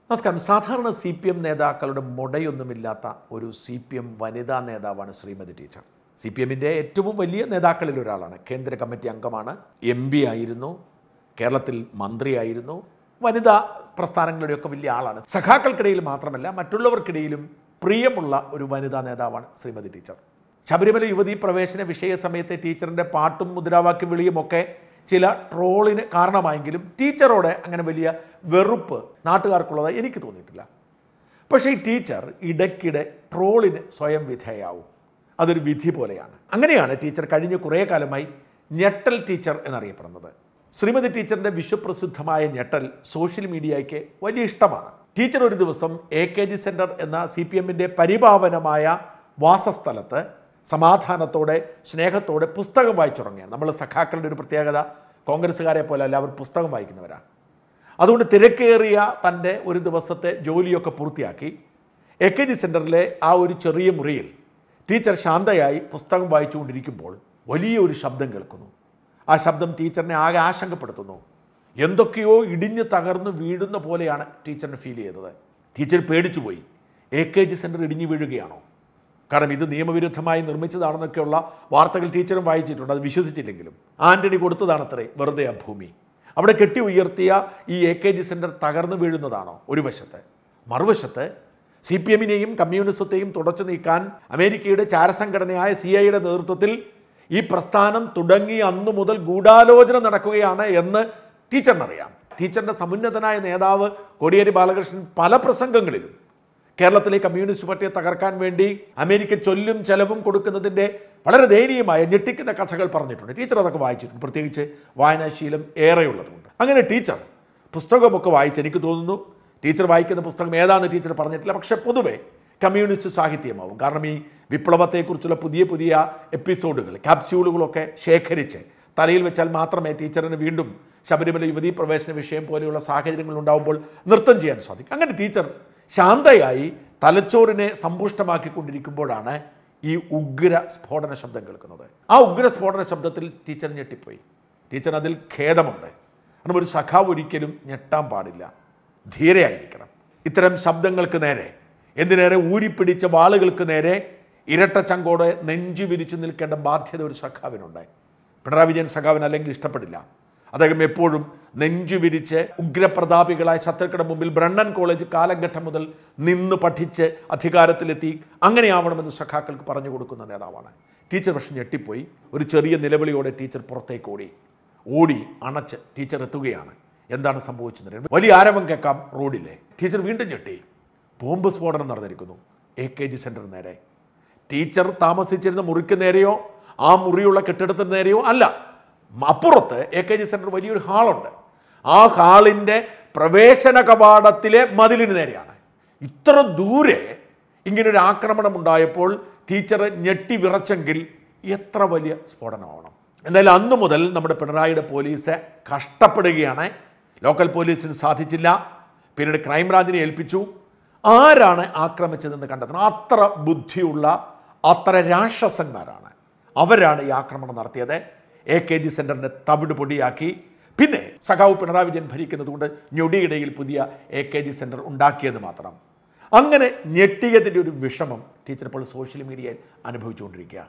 നമസ്കാരം സാധാരണ C P M നേതാക്കളുടെ മുടയൊന്നുമില്ലാത്ത ഒരു സി പി എം വനിതാ നേതാവാണ് ശ്രീമതി ടീച്ചർ സി പി എമ്മിൻ്റെ ഏറ്റവും വലിയ നേതാക്കളിൽ ഒരാളാണ് കേന്ദ്ര കമ്മിറ്റി അംഗമാണ് എം പി ആയിരുന്നു കേരളത്തിൽ മന്ത്രിയായിരുന്നു വനിതാ പ്രസ്ഥാനങ്ങളുടെയൊക്കെ വലിയ ആളാണ് സഖാക്കൾക്കിടയിൽ മാത്രമല്ല മറ്റുള്ളവർക്കിടയിലും പ്രിയമുള്ള ഒരു വനിതാ നേതാവാണ് ശ്രീമതി ടീച്ചർ ശബരിമല യുവതീ പ്രവേശന വിഷയ സമയത്തെ ടീച്ചറിൻ്റെ പാട്ടും മുദ്രാവാക്യം വിളിയുമൊക്കെ ചില ട്രോളിന് കാരണമായെങ്കിലും ടീച്ചറോട് അങ്ങനെ വലിയ വെറുപ്പ് നാട്ടുകാർക്കുള്ളതായി എനിക്ക് തോന്നിയിട്ടില്ല പക്ഷേ ഈ ടീച്ചർ ഇടയ്ക്കിടെ ട്രോളിന് സ്വയം വിധേയാവും അതൊരു വിധി പോലെയാണ് അങ്ങനെയാണ് ടീച്ചർ കഴിഞ്ഞ കുറേ കാലമായി ഞെട്ടൽ ടീച്ചർ എന്നറിയപ്പെടുന്നത് ശ്രീമതി ടീച്ചറിൻ്റെ വിശ്വപ്രസിദ്ധമായ ഞെട്ടൽ സോഷ്യൽ മീഡിയയ്ക്ക് വലിയ ഇഷ്ടമാണ് ടീച്ചർ ഒരു ദിവസം എ കെ ജി സെൻറ്റർ എന്ന സി പി എമ്മിൻ്റെ പരിപാവനമായ വാസസ്ഥലത്ത് സമാധാനത്തോടെ സ്നേഹത്തോടെ പുസ്തകം വായിച്ചു തുടങ്ങിയാണ് നമ്മൾ സഖാക്കളുടെ ഒരു പ്രത്യേകത കോൺഗ്രസ്സുകാരെ പോലെ അല്ല അവർ പുസ്തകം വായിക്കുന്നവരാണ് അതുകൊണ്ട് തിരക്കേറിയ തൻ്റെ ഒരു ദിവസത്തെ ജോലിയൊക്കെ പൂർത്തിയാക്കി എ കെ ജി സെൻറ്ററിലെ ആ ഒരു ചെറിയ മുറിയിൽ ടീച്ചർ ശാന്തയായി പുസ്തകം വായിച്ചുകൊണ്ടിരിക്കുമ്പോൾ വലിയൊരു ശബ്ദം കേൾക്കുന്നു ആ ശബ്ദം ടീച്ചറിനെ ആകെ ആശങ്കപ്പെടുത്തുന്നു എന്തൊക്കെയോ ഇടിഞ്ഞു തകർന്നു വീഴുന്ന പോലെയാണ് ടീച്ചറിന് ഫീൽ ചെയ്തത് ടീച്ചർ പേടിച്ചുപോയി എ കെ ജി സെൻറ്റർ ഇടിഞ്ഞു വീഴുകയാണോ കാരണം ഇത് നിയമവിരുദ്ധമായി നിർമ്മിച്ചതാണെന്നൊക്കെയുള്ള വാർത്തകൾ ടീച്ചറും വായിച്ചിട്ടുണ്ട് അത് വിശ്വസിച്ചില്ലെങ്കിലും ആന്റണി കൊടുത്തതാണത്രേ വെറുതെ ആ ഭൂമി അവിടെ കെട്ടി ഉയർത്തിയ ഈ എ കെ ജി സെൻറ്റർ തകർന്നു വീഴുന്നതാണോ ഒരു വശത്ത് മറുവശത്ത് സി പി എമ്മിനെയും കമ്മ്യൂണിസത്തെയും തുടച്ചു നീക്കാൻ അമേരിക്കയുടെ ചാരസംഘടനയായ സി ഐയുടെ നേതൃത്വത്തിൽ ഈ പ്രസ്ഥാനം തുടങ്ങി അന്നു മുതൽ ഗൂഢാലോചന നടക്കുകയാണ് എന്ന് ടീച്ചറിനറിയാം ടീച്ചറിൻ്റെ സമുന്നതനായ നേതാവ് കോടിയേരി ബാലകൃഷ്ണൻ പല പ്രസംഗങ്ങളിലും കേരളത്തിലെ കമ്മ്യൂണിസ്റ്റ് പാർട്ടിയെ തകർക്കാൻ വേണ്ടി അമേരിക്ക ചൊല്ലും ചെലവും കൊടുക്കുന്നതിൻ്റെ വളരെ ദയനീയമായ ഞെട്ടിക്കുന്ന കഥകൾ പറഞ്ഞിട്ടുണ്ട് ടീച്ചർ അതൊക്കെ വായിച്ചിട്ടുണ്ട് പ്രത്യേകിച്ച് വായനാശീലം ഏറെയുള്ളതുകൊണ്ട് അങ്ങനെ ടീച്ചർ പുസ്തകമൊക്കെ വായിച്ച് എനിക്ക് തോന്നുന്നു ടീച്ചർ വായിക്കുന്ന പുസ്തകം ഏതാണെന്ന് ടീച്ചർ പറഞ്ഞിട്ടില്ല പക്ഷെ പൊതുവെ കമ്മ്യൂണിസ്റ്റ് സാഹിത്യമാവും കാരണം ഈ വിപ്ലവത്തെക്കുറിച്ചുള്ള പുതിയ പുതിയ എപ്പിസോഡുകൾ ക്യാപ്സ്യൂളുകളൊക്കെ ശേഖരിച്ച് തലയിൽ വെച്ചാൽ മാത്രമേ ടീച്ചറിന് വീണ്ടും ശബരിമല യുവതീ പ്രവേശന വിഷയം പോലെയുള്ള സാഹചര്യങ്ങൾ ഉണ്ടാവുമ്പോൾ നൃത്തം ചെയ്യാൻ സാധിക്കും അങ്ങനെ ടീച്ചർ ശാന്തയായി തലച്ചോറിനെ സമ്പുഷ്ടമാക്കിക്കൊണ്ടിരിക്കുമ്പോഴാണ് ഈ ഉഗ്ര സ്ഫോടന ശബ്ദം കേൾക്കുന്നത് ആ ഉഗ്ര സ്ഫോടന ശബ്ദത്തിൽ ടീച്ചർ ഞെട്ടിപ്പോയി ടീച്ചർ അതിൽ ഖേദമുണ്ട് കാരണം ഒരു സഖാവ് ഒരിക്കലും ഞെട്ടാൻ പാടില്ല ധീരയായിരിക്കണം ഇത്തരം ശബ്ദങ്ങൾക്ക് നേരെ എന്തിനേറെ ഊരിപ്പിടിച്ച വാളുകൾക്ക് നേരെ ഇരട്ട ചങ്കോടെ നെഞ്ചു വിരിച്ചു നിൽക്കേണ്ട ബാധ്യത ഒരു സഖാവിനുണ്ട് പിണറായി വിജയൻ സഖാവിന് അല്ലെങ്കിൽ ഇഷ്ടപ്പെടില്ല അദ്ദേഹം എപ്പോഴും നെഞ്ചു വിരിച്ച് ഉഗ്രപ്രതാപികളായ ശത്രുക്കളുടെ മുമ്പിൽ ബ്രണ്ണൻ കോളേജ് കാലഘട്ടം മുതൽ നിന്ന് പഠിച്ച് അധികാരത്തിലെത്തി അങ്ങനെയാവണമെന്ന് സഖാക്കൾക്ക് പറഞ്ഞു കൊടുക്കുന്ന നേതാവാണ് ടീച്ചർ പക്ഷെ ഞെട്ടിപ്പോയി ഒരു ചെറിയ നിലവിളിയോടെ ടീച്ചർ പുറത്തേക്ക് ഓടി ഓടി അണച്ച് ടീച്ചർ എത്തുകയാണ് എന്താണ് സംഭവിച്ചത് വലിയ ആരവം കേൾക്കാം റോഡിലെ ടീച്ചർ വീണ്ടും ഞെട്ടി ബോംബ് സ്ഫോടനം നടന്നിരിക്കുന്നു എ കെ ജി സെൻറ്റർ നേരെ ടീച്ചർ താമസിച്ചിരുന്ന മുറിക്ക് നേരെയോ ആ മുറിയുള്ള കെട്ടിടത്തിന് നേരെയോ അല്ല അപ്പുറത്ത് എ കെ ജി സെൻറ്റർ വലിയൊരു ഹാളുണ്ട് ആ ഹാളിൻ്റെ പ്രവേശന കവാടത്തിലെ മതിലിന് നേരെയാണ് ഇത്ര ദൂരെ ഇങ്ങനൊരു ആക്രമണം ഉണ്ടായപ്പോൾ ടീച്ചർ ഞെട്ടി വിറച്ചെങ്കിൽ എത്ര വലിയ സ്ഫോടനമാവണം എന്തായാലും അന്നു മുതൽ നമ്മുടെ പിണറായിയുടെ പോലീസ് കഷ്ടപ്പെടുകയാണ് ലോക്കൽ പോലീസിന് സാധിച്ചില്ല പിന്നീട് ക്രൈംബ്രാഞ്ചിനെ ഏൽപ്പിച്ചു ആരാണ് ആക്രമിച്ചതെന്ന് കണ്ടെത്തണം അത്ര ബുദ്ധിയുള്ള അത്ര രാക്ഷസന്മാരാണ് അവരാണ് ഈ ആക്രമണം നടത്തിയത് എ കെ ജി സെൻറ്ററിനെ തവിട് പൊടിയാക്കി പിന്നെ സഖാവ് പിണറായി വിജയൻ ഭരിക്കുന്നതുകൊണ്ട് ഞൊടിയിടയിൽ പുതിയ എ കെ ജി സെൻറ്റർ ഉണ്ടാക്കിയത് മാത്രം അങ്ങനെ ഞെട്ടിയതിൻ്റെ ഒരു വിഷമം ടീച്ചർ ഇപ്പോൾ സോഷ്യൽ മീഡിയയിൽ അനുഭവിച്ചുകൊണ്ടിരിക്കുക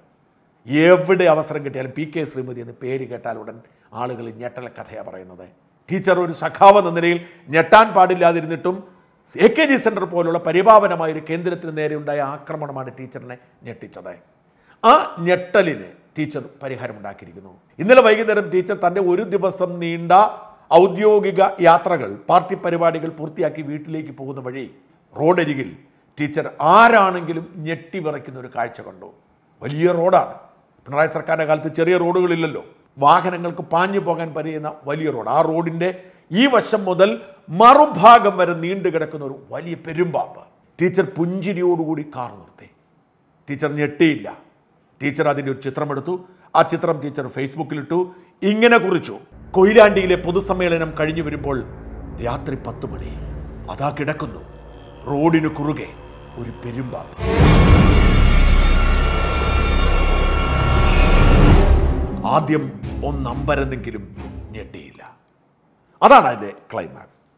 എവിടെ അവസരം കിട്ടിയാലും പി കെ ശ്രീമതി എന്ന് പേര് കേട്ടാൽ ഉടൻ ആളുകൾ ഞെട്ടല കഥയാണ് പറയുന്നത് ടീച്ചർ ഒരു സഖാവ് എന്ന നിലയിൽ ഞെട്ടാൻ പാടില്ലാതിരുന്നിട്ടും എ കെ ജി സെൻറ്റർ പോലുള്ള പരിപാവനമായ ഒരു കേന്ദ്രത്തിന് നേരെ ഉണ്ടായ ആക്രമണമാണ് ടീച്ചറിനെ ഞെട്ടിച്ചത് ആ ഞെട്ടലിന് ടീച്ചർ പരിഹാരമുണ്ടാക്കിയിരിക്കുന്നു ഇന്നലെ വൈകുന്നേരം ടീച്ചർ തൻ്റെ ഒരു ദിവസം നീണ്ട ഔദ്യോഗിക യാത്രകൾ പാർട്ടി പരിപാടികൾ പൂർത്തിയാക്കി വീട്ടിലേക്ക് പോകുന്ന വഴി റോഡരികിൽ ടീച്ചർ ആരാണെങ്കിലും ഞെട്ടി വിറയ്ക്കുന്ന ഒരു കാഴ്ച കണ്ടു വലിയ റോഡാണ് പിണറായി സർക്കാരിൻ്റെ കാലത്ത് ചെറിയ റോഡുകളില്ലല്ലോ വാഹനങ്ങൾക്ക് പാഞ്ഞു പോകാൻ പറ്റുന്ന വലിയ റോഡ് ആ റോഡിൻ്റെ ഈ വശം മുതൽ മറുഭാഗം വരെ നീണ്ടു കിടക്കുന്ന ഒരു വലിയ പെരുമ്പാമ്പ് ടീച്ചർ പുഞ്ചിരിയോടുകൂടി കാർ നിർത്തി ടീച്ചർ ഞെട്ടിയില്ല ടീച്ചർ അതിൻ്റെ ഒരു ചിത്രമെടുത്തു ആ ചിത്രം ടീച്ചർ ഫേസ്ബുക്കിലിട്ടു ഇങ്ങനെ കുറിച്ചു കൊയിലാണ്ടിയിലെ പൊതുസമ്മേളനം കഴിഞ്ഞു വരുമ്പോൾ രാത്രി പത്ത് മണി അതാ കിടക്കുന്നു റോഡിന് കുറുകെ ഒരു പെരുമ്പാമ്പ് ആദ്യം ഒന്നമ്പരന്നെങ്കിലും ഞെട്ടിയില്ല അതാണ് അതിൻ്റെ ക്ലൈമാക്സ്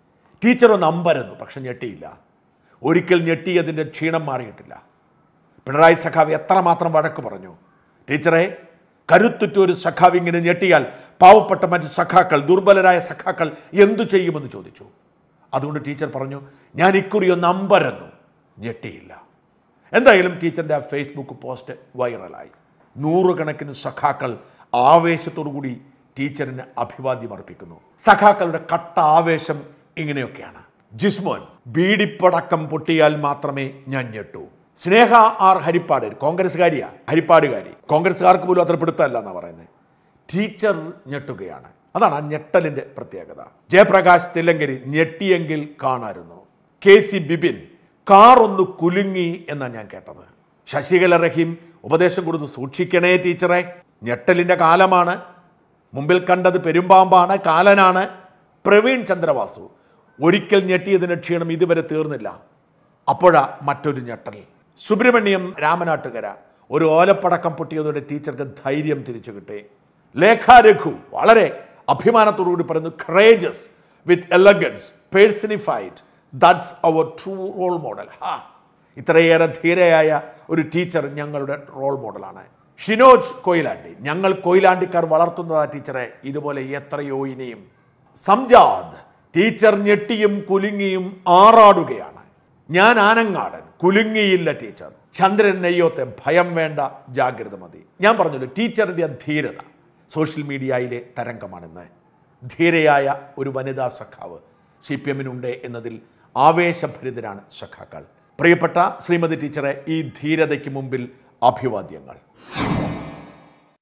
ടീച്ചർ ഒന്ന് അമ്പരന്നു പക്ഷെ ഞെട്ടിയില്ല ഒരിക്കൽ ഞെട്ടിയതിൻ്റെ ക്ഷീണം മാറിയിട്ടില്ല പിണറായി സഖാവ് എത്രമാത്രം വഴക്ക് പറഞ്ഞു ടീച്ചറെ കരുത്തുറ്റ ഒരു സഖാവ് ഇങ്ങനെ ഞെട്ടിയാൽ പാവപ്പെട്ട മറ്റ് സഖാക്കൾ ദുർബലരായ സഖാക്കൾ എന്തു ചെയ്യുമെന്ന് ചോദിച്ചു അതുകൊണ്ട് ടീച്ചർ പറഞ്ഞു ഞാൻ ഇക്കുറി ഒന്ന് അമ്പരന്നു ഞെട്ടിയില്ല എന്തായാലും ടീച്ചറിൻ്റെ ആ ഫേസ്ബുക്ക് പോസ്റ്റ് വൈറലായി നൂറുകണക്കിന് സഖാക്കൾ ആവേശത്തോടുകൂടി ടീച്ചറിന് അഭിവാദ്യം അർപ്പിക്കുന്നു സഖാക്കളുടെ കട്ട ആവേശം ഇങ്ങനെയൊക്കെയാണ് ജിസ്മോൻ ബീഡിപ്പടക്കം പൊട്ടിയാൽ മാത്രമേ ഞാൻ ഞെട്ടൂ സ്നേഹ ആർ ഹരിപ്പാട് കോൺഗ്രസ്സുകാരിയാ ഹരിപ്പാടുകാരി കോൺഗ്രസ്സുകാർക്ക് പോലും അത്ര പിടുത്തമല്ല എന്നാണ് പറയുന്നത് ടീച്ചർ ഞെട്ടുകയാണ് അതാണ് ആ ഞെട്ടലിന്റെ പ്രത്യേകത ജയപ്രകാശ് തില്ലങ്കരി ഞെട്ടിയെങ്കിൽ കാണായിരുന്നു കെ സി ബിബിൻ കാർ ഒന്ന് കുലുങ്ങി എന്നാണ് ഞാൻ കേട്ടത് ശശികല റഹീം ഉപദേശം കൊടുത്തു സൂക്ഷിക്കണേ ടീച്ചറെ ഞെട്ടലിന്റെ കാലമാണ് മുമ്പിൽ കണ്ടത് പെരുമ്പാമ്പാണ് കാലനാണ് പ്രവീൺ ചന്ദ്രവാസു ഒരിക്കൽ ഞെട്ടിയതിന്റെ ക്ഷീണം ഇതുവരെ തീർന്നില്ല അപ്പോഴാ മറ്റൊരു ഞെട്ടൽ സുബ്രഹ്മണ്യം രാമനാട്ടുകര ഒരു ഓലപ്പടക്കം പൊട്ടിയതോടെ ടീച്ചർക്ക് ധൈര്യം തിരിച്ചു കിട്ടി ലേഖ രഘു വളരെ അഭിമാനത്തോടുകൂടി പറയുന്നു ഖറേജസ് വിത്ത് elegance personified that's our true role model ഹാ ഇത്രയേറെ ധീരയായ ഒരു ടീച്ചർ ഞങ്ങളുടെ റോൾ മോഡലാണ് ഷിനോജ് കൊയിലാണ്ടി ഞങ്ങൾ കൊയിലാണ്ടിക്കാർ വളർത്തുന്നതാ ടീച്ചറെ ഇതുപോലെ എത്രയോ ഇനിയും സംജാദ് ടീച്ചർ ഞെട്ടിയും കുലുങ്ങിയും ആറാടുകയാണ് ഞാൻ ആനങ്ങാടൻ കുലുങ്ങിയില്ല ടീച്ചർ ചന്ദ്രൻ നെയ്യോത്തെ ഭയം വേണ്ട ജാഗ്രത മതി ഞാൻ പറഞ്ഞല്ലോ ടീച്ചറിൻ്റെ ധീരത സോഷ്യൽ മീഡിയയിലെ തരംഗമാണെന്ന് ധീരയായ ഒരു വനിതാ സഖാവ് സി പി എമ്മിനുണ്ട് എന്നതിൽ ആവേശഭരിതരാണ് സഖാക്കൾ പ്രിയപ്പെട്ട ശ്രീമതി ടീച്ചറെ ഈ ധീരതയ്ക്ക് മുമ്പിൽ അഭിവാദ്യങ്ങൾ